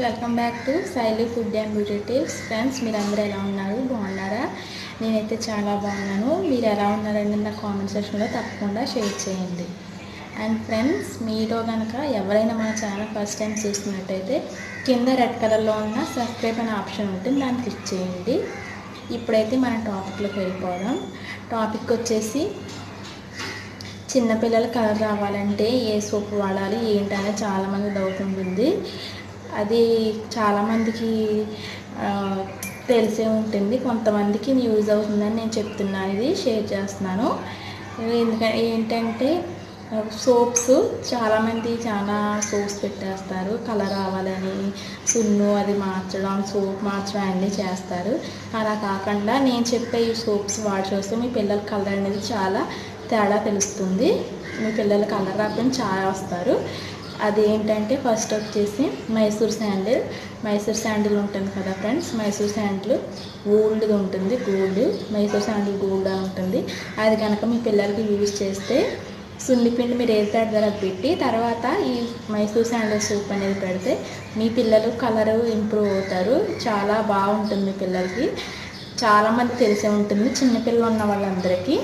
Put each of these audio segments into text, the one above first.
welcome back to Shaili food and beauty tips friends మీరు అందరూ ఎలా ఉన్నారు బాగున్నారా నేనైతే చాలా బాగున్నాను మీరు ఎలా ఉన్నారని నా కామెంట్ సెక్షన్లో తప్పకుండా షేర్ చేయండి అండ్ ఫ్రెండ్స్ మీలో కనుక ఎవరైనా మన ఛానల్ ఫస్ట్ టైం చూస్తున్నట్టయితే కింద రెడ్ కలర్లో ఉన్న సబ్స్క్రైబ్ అనే ఆప్షన్ ఉంటుంది దాన్ని క్లిక్ చేయండి ఇప్పుడైతే మన టాపిక్లోకి వెళ్ళిపోదాం టాపిక్ వచ్చేసి చిన్నపిల్లల కలర్ రావాలంటే ఏ సోప్ వాడాలి ఏంటనే చాలామంది డౌట్ ఉంటుంది అది చాలామందికి ఆ, తెలిసే ఉంటుంది కొంతమందికి యూజ్ అవుతుందని నేను చెప్తున్నాను ఇది షేర్ చేస్తున్నాను ఎందుకంటే ఏంటంటే సోప్స్ చాలామంది చాలా సోప్స్ పెట్టేస్తారు కలర్ రావాలని సున్ను అది మార్చడం సోప్ మార్చడం అన్నీ చేస్తారు అలా కాకుండా నేను చెప్పే ఈ సోప్స్ వాడి చూస్తే మీ పిల్లల కలర్ అనేది చాలా తేడా తెలుస్తుంది మీ పిల్లలు కలర్ రాకుండా చాలా వస్తారు అదేంటంటే ఫస్ట్ వచ్చేసి మైసూర్ శాండిల్ మైసూర్ శాండిల్ ఉంటుంది కదా ఫ్రెండ్స్ మైసూర్ శాండిల్ గోల్డ్ది ఉంటుంది గోల్డ్ మైసూర్ శాండిల్ గోల్డ్ అని ఉంటుంది అది కనుక మీ పిల్లలకి యూజ్ చేస్తే సున్నిపిండి మీరు ఏది పెడతారో అది పెట్టి తర్వాత ఈ మైసూర్ శాండిల్ సూప్ అనేది పెడితే మీ పిల్లలు కలర్ ఇంప్రూవ్ అవుతారు చాలా బాగుంటుంది మీ పిల్లలకి చాలామంది తెలిసే ఉంటుంది చిన్నపిల్లలు ఉన్న వాళ్ళందరికీ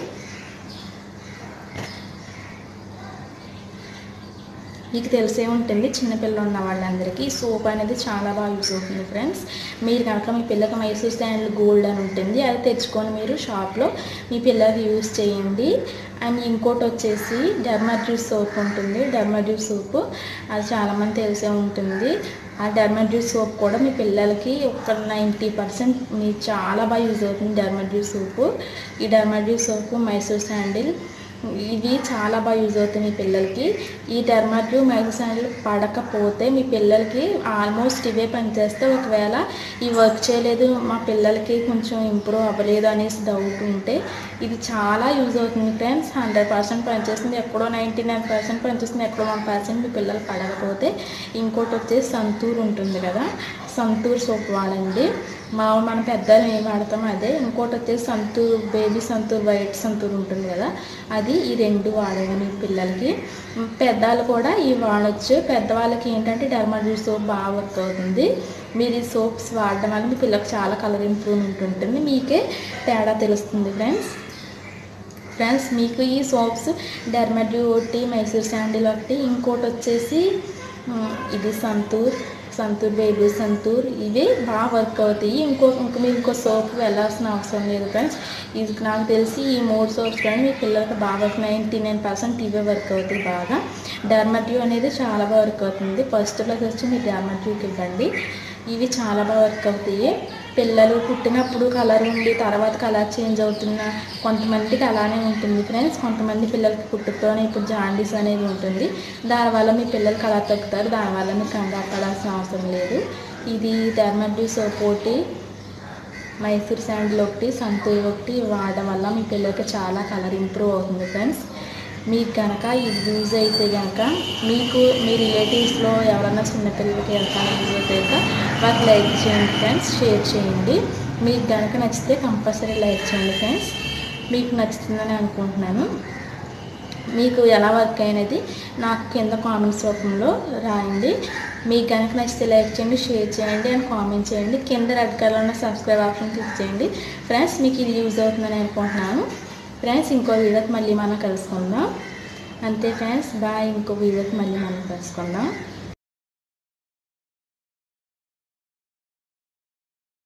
మీకు తెలిసే ఉంటుంది చిన్నపిల్లలు ఉన్న వాళ్ళందరికీ ఈ సోప్ అనేది చాలా బాగా యూజ్ అవుతుంది ఫ్రెండ్స్ మీరు కనుక మీ పిల్లకి మైసూర్ శాండిల్ గోల్డ్ అని ఉంటుంది అది తెచ్చుకొని మీరు షాప్లో మీ పిల్లలకి యూజ్ చేయండి అండ్ ఇంకోటి వచ్చేసి డర్మాడ్యూస్ సోప్ ఉంటుంది డర్మాడ్యూస్ సోప్ అది చాలామంది తెలిసే ఉంటుంది ఆ డర్మాడ్యూస్ సోప్ కూడా మీ పిల్లలకి ఒక నైంటీ పర్సెంట్ మీ చాలా బాగా యూజ్ అవుతుంది డర్మాడ్యూస్ సోపు ఈ డర్మాడ్యూస్ సోపు మైసూర్ శాండిల్ ఇవి చాలా బాగా యూజ్ అవుతాయి మీ పిల్లలకి ఈ డర్మాట్యూ మ్యాగజైన్లు పడకపోతే మీ పిల్లలకి ఆల్మోస్ట్ ఇవే పనిచేస్తే ఒకవేళ ఈ వర్క్ చేయలేదు మా పిల్లలకి కొంచెం ఇంప్రూవ్ అవ్వలేదు అనేసి డౌట్ ఉంటే ఇది చాలా యూజ్ అవుతుంది ఫ్రెండ్స్ హండ్రెడ్ పర్సెంట్ పనిచేస్తుంది ఎక్కడో నైంటీ నైన్ పర్సెంట్ పనిచేస్తుంది ఎక్కడో వన్ పర్సెంట్ మీ పిల్లలు పడకపోతే ఇంకోటి వచ్చేసి సంతూర్ ఉంటుంది కదా సంతూర్ సోప్ వాడండి మా మన పెద్దలు ఏం వాడతాం అదే ఇంకోటి వచ్చేసి సంతూర్ బేబీ సంతూర్ వైట్ సంతూర్ ఉంటుంది కదా అది ఈ రెండు వాడండి మీ పిల్లలకి పెద్దవాళ్ళు కూడా ఇవి వాడచ్చు పెద్దవాళ్ళకి ఏంటంటే డర్మాడ్యూల్ సోప్ బాగా వర్క్ అవుతుంది మీరు ఈ సోప్స్ వాడడం వల్ల మీ పిల్లలకు చాలా కలర్ ఇంప్రూవ్మెంట్ ఉంటుంది మీకే తేడా తెలుస్తుంది ఫ్రెండ్స్ ఫ్రెండ్స్ మీకు ఈ సోప్స్ డర్మడ్యూ ఒకటి మైసూర్ శాండిల్ ఒకటి ఇంకోటి వచ్చేసి ఉమ్, ఇది సంతూర్ సంతూర్ బేబీ సంతూర్ ఇవి బాగా వర్క్ అవుతాయి ఇంకో ఇంక మీరు ఇంకో సోప్ వెళ్ళాల్సిన అవసరం లేదు ఫ్రెండ్స్ ఇది నాకు తెలిసి ఈ మూడు సోప్స్ కానీ మీ పిల్లలకి బాగా నైంటీ నైన్ పర్సెంట్ ఇవే వర్క్ అవుతాయి బాగా డర్మట్యూ అనేది చాలా బాగా వర్క్ అవుతుంది ఫస్ట్ ప్లస్ వచ్చి మీరు డర్మట్యూకి ఇవ్వండి ఇవి చాలా బాగా వర్క్ అవుతాయి పిల్లలు పుట్టినప్పుడు కలర్ ఉండి తర్వాత కలర్ చేంజ్ అవుతున్న కొంతమందికి అలానే ఉంటుంది ఫ్రెండ్స్ కొంతమంది పిల్లలకి పుట్టుకతోనే ఇప్పుడు జాండీస్ అనేది ఉంటుంది దానివల్ల మీ పిల్లలు కలర్ తగ్గుతారు దానివల్ల మీకు కంగారు పడాల్సిన అవసరం లేదు ఇది ధర్మడ్యూ సోప్ ఒకటి మైసూర్ శాండిల్ ఒకటి సంతూర్ ఒకటి వాడడం వల్ల మీ పిల్లలకి చాలా కలర్ ఇంప్రూవ్ అవుతుంది ఫ్రెండ్స్ మీకు కనుక ఇది యూజ్ అయితే కనుక మీకు మీ రిలేటివ్స్లో ఎవరైనా చిన్నపిల్లలకి ఎవరికైనా యూజ్ అయితే కనుక వాళ్ళకి లైక్ చేయండి ఫ్రెండ్స్ షేర్ చేయండి మీకు కనుక నచ్చితే కంపల్సరీ లైక్ చేయండి ఫ్రెండ్స్ మీకు నచ్చుతుందని అనుకుంటున్నాను మీకు ఎలా వర్క్ అయినది నాకు కింద కామెంట్స్ రూపంలో రాయండి మీకు కనుక నచ్చితే లైక్ చేయండి షేర్ చేయండి అండ్ కామెంట్ చేయండి కింద రెడ్ కలర్ ఉన్న సబ్స్క్రైబ్ ఆప్షన్ క్లిక్ చేయండి ఫ్రెండ్స్ మీకు ఇది యూజ్ అవుతుందని అనుకుంటున్నాను ఫ్రెండ్స్ ఇంకో వీడియోకి మళ్ళీ మనం కలుసుకుందాం అంతే ఫ్రెండ్స్ బాయ్ ఇంకో వీడియోకి మళ్ళీ మనం కలుసుకుందాం